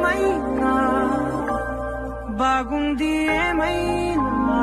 ఏమైనా బాగుంది ఏమైనా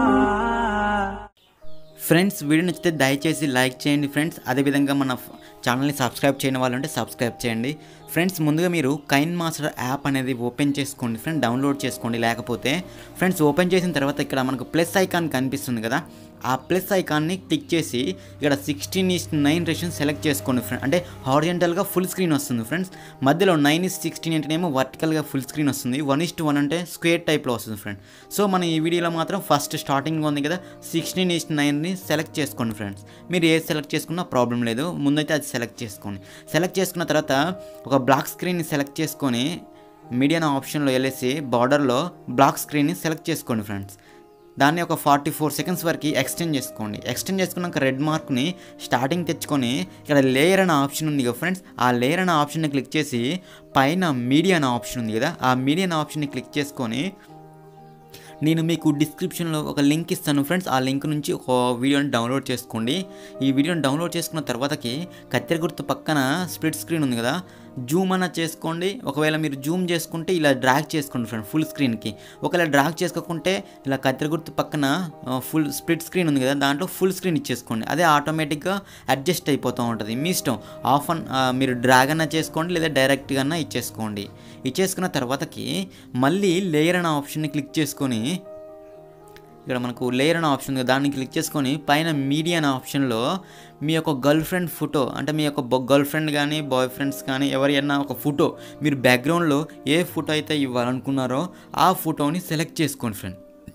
ఫ్రెండ్స్ వీడియో నచ్చితే దయచేసి లైక్ చేయండి ఫ్రెండ్స్ అదేవిధంగా మన ఫ్- ఛానల్ని సబ్స్క్రైబ్ చేయని వాళ్ళు ఉంటే సబ్స్క్రైబ్ చేయండి ఫ్రెండ్స్ ముందుగా మీరు కైన్ మాస్టర్ యాప్ అనేది ఓపెన్ చేసుకోండి ఫ్రెండ్ డౌన్లోడ్ చేసుకోండి లేకపోతే ఫ్రెండ్స్ ఓపెన్ చేసిన తర్వాత ఇక్కడ మనకు ప్లస్ ఐకాన్ కనిపిస్తుంది కదా ఆ ప్లస్ ఐకాన్ని క్లిక్ చేసి ఇక్కడ సిక్స్టీన్ ఈస్ నైన్ రేషన్ సెలెక్ట్ చేసుకోండి ఫ్రెండ్ అంటే హారిజెంటల్గా ఫుల్ స్క్రీన్ వస్తుంది ఫ్రెండ్స్ మధ్యలో నైన్ ఇస్ సిక్స్టీన్ అంటేనేమో వర్టికల్గా ఫుల్ స్క్రీన్ వస్తుంది వన్ ఇస్ టు వన్ అంటే స్క్వేర్ టైప్లో వస్తుంది ఫ్రెండ్ సో మనం ఈ వీడియోలో మాత్రం ఫస్ట్ స్టార్టింగ్ ఉంది కదా సిక్స్టీన్ ఈస్ నైన్ని సెలెక్ట్ చేసుకోండి ఫ్రెండ్స్ మీరు ఏది సెలెక్ట్ చేసుకున్నా ప్రాబ్లం లేదు ముందైతే అది సెలెక్ట్ చేసుకోండి సెలెక్ట్ చేసుకున్న తర్వాత ఒక బ్లాక్ స్క్రీన్ని సెలెక్ట్ చేసుకొని మీడియా ఆప్షన్లో వెళ్ళేసి బార్డర్లో బ్లాక్ స్క్రీన్ని సెలెక్ట్ చేసుకోండి ఫ్రెండ్స్ దాన్ని ఒక ఫార్టీ ఫోర్ సెకండ్స్ వరకు ఎక్స్టెండ్ చేసుకోండి ఎక్స్టెండ్ చేసుకున్నాక రెడ్ మార్క్ని స్టార్టింగ్ తెచ్చుకొని ఇక్కడ లేయర్ అనే ఆప్షన్ ఉంది కదా ఫ్రెండ్స్ ఆ లేయర్ అనే ఆప్షన్ని క్లిక్ చేసి పైన మీడియా అనే ఆప్షన్ ఉంది కదా ఆ మీడియా అనే ఆప్షన్ని క్లిక్ చేసుకొని నేను మీకు డిస్క్రిప్షన్లో ఒక లింక్ ఇస్తాను ఫ్రెండ్స్ ఆ లింక్ నుంచి ఒక వీడియోని డౌన్లోడ్ చేసుకోండి ఈ వీడియోని డౌన్లోడ్ చేసుకున్న తర్వాతకి కత్తెర గుర్తు పక్కన స్ప్లిట్ స్క్రీన్ ఉంది కదా జూమ్ అన్న చేసుకోండి ఒకవేళ మీరు జూమ్ చేసుకుంటే ఇలా డ్రాగ్ చేసుకోండి ఫ్రెండ్ ఫుల్ స్క్రీన్కి ఒకవేళ డ్రాగ్ చేసుకోకుంటే ఇలా కత్తెర గుర్తు పక్కన ఫుల్ స్ప్లిట్ స్క్రీన్ ఉంది కదా దాంట్లో ఫుల్ స్క్రీన్ ఇచ్చేసుకోండి అదే ఆటోమేటిక్గా అడ్జస్ట్ అయిపోతూ ఉంటుంది మీ ఇష్టం ఆఫ్ అన్ ఆ, మీరు డ్రాగ్ అన్న చేసుకోండి లేదా డైరెక్ట్గా అన్న ఇచ్చేసుకోండి ఇచ్చేసుకున్న తర్వాతకి మళ్ళీ లేయర్ అనే ఆప్షన్ని క్లిక్ చేసుకొని ఇక్కడ మనకు లేయర్ అనే ఆప్షన్ ఉంది కదా, దాన్ని క్లిక్ చేసుకొని పైన మీడియా అనే ఆప్షన్లో మీ యొక్క గర్ల్ ఫ్రెండ్ ఫోటో అంటే మీ యొక్క గర్ల్ ఫ్రెండ్ కానీ బాయ్ ఫ్రెండ్స్ కానీ ఎవరైనా ఒక ఫోటో మీరు బ్యాక్గ్రౌండ్లో ఏ ఫోటో అయితే ఇవ్వాలనుకున్నారో ఆ ఫోటోని సెలెక్ట్ చేసుకోండి ఫ్రెండ్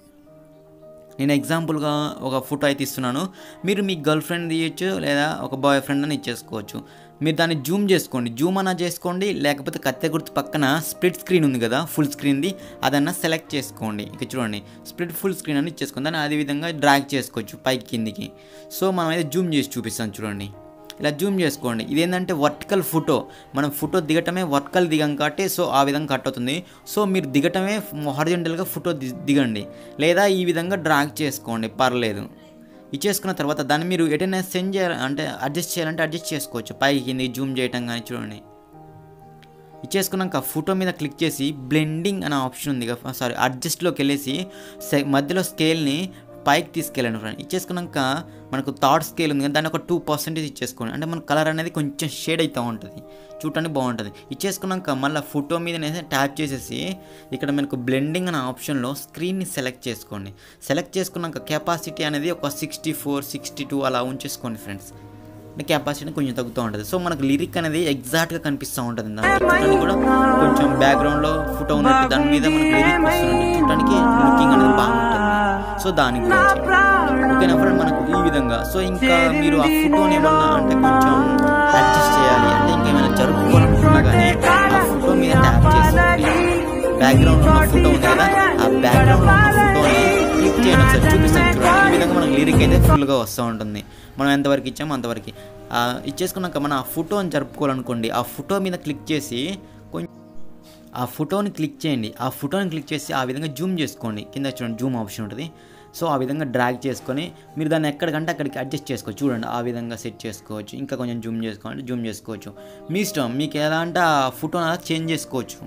నేను ఎగ్జాంపుల్గా ఒక ఫోటో అయితే ఇస్తున్నాను మీరు మీ గర్ల్ ఫ్రెండ్ తీయచ్చు లేదా ఒక బాయ్ ఫ్రెండ్ అని ఇచ్చేసుకోవచ్చు మీరు దాన్ని జూమ్ చేసుకోండి జూమ్ అన్నా చేసుకోండి లేకపోతే కత్తె గుర్తు పక్కన స్ప్లిట్ స్క్రీన్ ఉంది కదా ఫుల్ స్క్రీన్ది అదన్నా సెలెక్ట్ చేసుకోండి ఇక చూడండి స్ప్లిట్ ఫుల్ స్క్రీన్ అని ఇచ్చేసుకోండి దాన్ని అదే విధంగా డ్రాగ్ చేసుకోవచ్చు పైకి కిందికి సో మనం అయితే జూమ్ చేసి చూపిస్తాం చూడండి ఇలా జూమ్ చేసుకోండి ఇదేంటంటే వర్టికల్ ఫోటో మనం ఫోటో దిగటమే వర్టికల్ దిగం కాబట్టి సో ఆ విధంగా కట్ అవుతుంది సో మీరు దిగటమే హారిజెంటల్గా ఫోటో ది- దిగండి లేదా ఈ విధంగా డ్రాగ్ చేసుకోండి పర్లేదు ఇచ్చేసుకున్న తర్వాత దాన్ని మీరు ఎటైనా సెండ్ చేయాలి అంటే అడ్జస్ట్ చేయాలంటే అడ్జస్ట్ చేసుకోవచ్చు పైకి కింది జూమ్ చేయటం కానీ చూడండి ఇచ్చేసుకున్నాక ఫోటో మీద క్లిక్ చేసి బ్లెండింగ్ అనే ఆప్షన్ ఉంది కదా సారీ అడ్జస్ట్లోకి వెళ్ళేసి సె- మధ్యలో స్కేల్ని పైకి తీసుకెళ్ళండి ఫ్రెండ్ ఇచ్చేసుకున్నాక మనకు థర్డ్ స్కేల్ ఉంది కదా దాన్ని ఒక టూ పర్సెంటేజ్ ఇచ్చేసుకోండి అంటే మన కలర్ అనేది కొంచెం షేడ్ అవుతూ ఉంటుంది చూడటానికి బాగుంటుంది ఇచ్చేసుకున్నాక మళ్ళీ ఫోటో మీద ట్యాప్ చేసేసి ఇక్కడ మనకు బ్లెండింగ్ అనే ఆప్షన్లో స్క్రీన్ని సెలెక్ట్ చేసుకోండి సెలెక్ట్ చేసుకున్నాక కెపాసిటీ అనేది ఒక సిక్స్టీ ఫోర్ సిక్స్టీ టూ అలా ఉంచేసుకోండి ఫ్రెండ్స్ అంటే కెపాసిటీ కొంచెం తగ్గుతూ ఉంటుంది సో మనకు లిరిక్ అనేది ఎగ్జాక్ట్గా కనిపిస్తూ ఉంటుంది దాంట్లో చూడటానికి కూడా కొంచెం బ్యాక్గ్రౌండ్లో ఫోటో ఉన్నట్టు దాని మీద మనకు లిరిక్ వస్తుంది చూడటానికి లుకింగ్ అనేది బాగుంటుంది సో దాని గురించి ఓకేనా ఫ్రెండ్ మనకు ఈ విధంగా సో ఇంకా మీరు ఆ ఫోటోని ఏమన్నా అంటే కొంచెం అడ్జస్ట్ చేయాలి అంటే ఇంకేమైనా జరుపుకోవాలనుకున్నా కానీ ఆ ఫోటో మీద ట్యాప్ చేసుకోండి బ్యాక్గ్రౌండ్ ఉన్న ఫోటో ఉంది కదా ఆ బ్యాక్గ్రౌండ్ ఉన్న ఫోటోని క్లిక్ చేయడం ఒకసారి చూపిస్తాను చూడండి ఈ విధంగా మనకు లిరిక్ అయితే ఫుల్గా వస్తూ ఉంటుంది మనం ఎంతవరకు ఇచ్చామో అంతవరకు ఆ, ఇచ్చేసుకున్నాక మనం ఆ ఫోటోని జరుపుకోవాలనుకోండి ఆ ఫోటో మీద క్లిక్ చేసి కొంచెం ఆ ఫోటోని క్లిక్ చేయండి ఆ ఫోటోని క్లిక్ చేసి ఆ విధంగా జూమ్ చేసుకోండి కింద చూడండి జూమ్ ఆప్షన్ ఉంటుంది సో ఆ విధంగా డ్రాగ్ చేసుకొని మీరు దాన్ని ఎక్కడికంటే అక్కడికి అడ్జస్ట్ చేసుకోవచ్చు చూడండి ఆ విధంగా సెట్ చేసుకోవచ్చు ఇంకా కొంచెం జూమ్ చేసుకోవాలంటే జూమ్ చేసుకోవచ్చు మీ ఇష్టం మీకు ఎలా అంటే ఆ ఫోటోని అలా చేంజ్ చేసుకోవచ్చు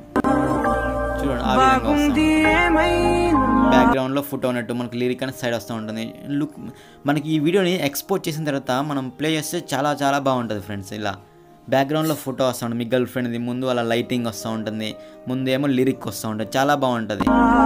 చూడండి ఆ విధంగా వస్తుంది బ్యాక్గ్రౌండ్లో ఫోటో ఉన్నట్టు మనకి లిరిక్ అనేది సైడ్ వస్తూ ఉంటుంది లుక్ మనకి ఈ వీడియోని ఎక్స్పోర్ట్ చేసిన తర్వాత మనం ప్లే చేస్తే చాలా చాలా బాగుంటుంది ఫ్రెండ్స్ ఇలా బ్యాక్గ్రౌండ్లో ఫోటో వస్తూ ఉంటుంది మీ గర్ల్ ఫ్రెండ్ది ముందు అలా లైటింగ్ వస్తూ ఉంటుంది ముందు ఏమో లిరిక్ వస్తూ ఉంటుంది చాలా బాగుంటుంది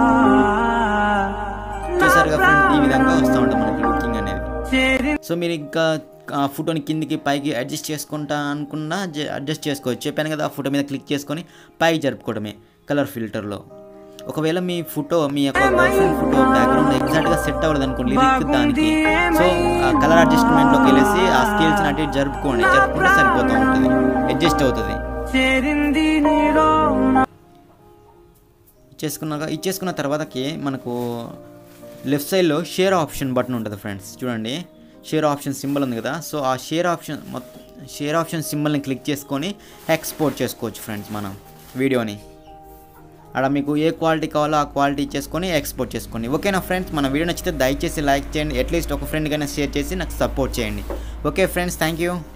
చూసారుగా ఫ్రెండ్స్ ఈ విధంగా వస్తూ ఉంటుంది మనకి లుకింగ్ అనేది సో మీరు ఇంకా ఆ ఫోటోని కిందికి పైకి అడ్జస్ట్ చేసుకుంటా అనుకున్నా జ- అడ్జస్ట్ చేసుకోవచ్చు చెప్పాను కదా ఆ ఫోటో మీద క్లిక్ చేసుకొని పైకి జరుపుకోవడమే కలర్ ఫిల్టర్లో ఒకవేళ మీ ఫోటో మీ యొక్క గర్ల్ ఫ్రెండ్ ఫోటో బ్యాక్గ్రౌండ్ ఎగ్జాక్ట్గా సెట్ అవ్వదు అనుకోండి లిరిక్ దానికి సో ఆ కలర్ అడ్జస్ట్మెంట్లోకి వెళ్ళేసి ఆ స్కేల్స్ అటు ఇటు జరుపుకోండి జరుపుకుంటే సరిపోతూ ఉంటుంది అడ్జస్ట్ అవుతుంది చేరింది నీలో ఇచ్చేసుకున్నాక ఇచ్చేసుకున్న తర్వాతకి మనకు లెఫ్ట్ సైడ్లో షేర్ ఆప్షన్ బటన్ ఉంటుంది ఫ్రెండ్స్ చూడండి షేర్ ఆప్షన్ సింబల్ ఉంది కదా సో ఆ షేర్ ఆప్షన్ మొత్తం షేర్ ఆప్షన్ సింబల్ని క్లిక్ చేసుకొని ఎక్స్పోర్ట్ చేసుకోవచ్చు ఫ్రెండ్స్ మనం వీడియోని అక్కడ మీకు ఏ క్వాలిటీ కావాలో ఆ క్వాలిటీ ఇచ్చేసుకొని ఎక్స్పోర్ట్ చేసుకోండి ఓకేనా ఫ్రెండ్స్ మన వీడియో నచ్చితే దయచేసి లైక్ చేయండి అట్లీస్ట్ ఒక ఫ్రెండ్ కైనా షేర్ చేసి నాకు సపోర్ట్ చేయండి ఓకే ఫ్రెండ్స్ థ్యాంక్ యూ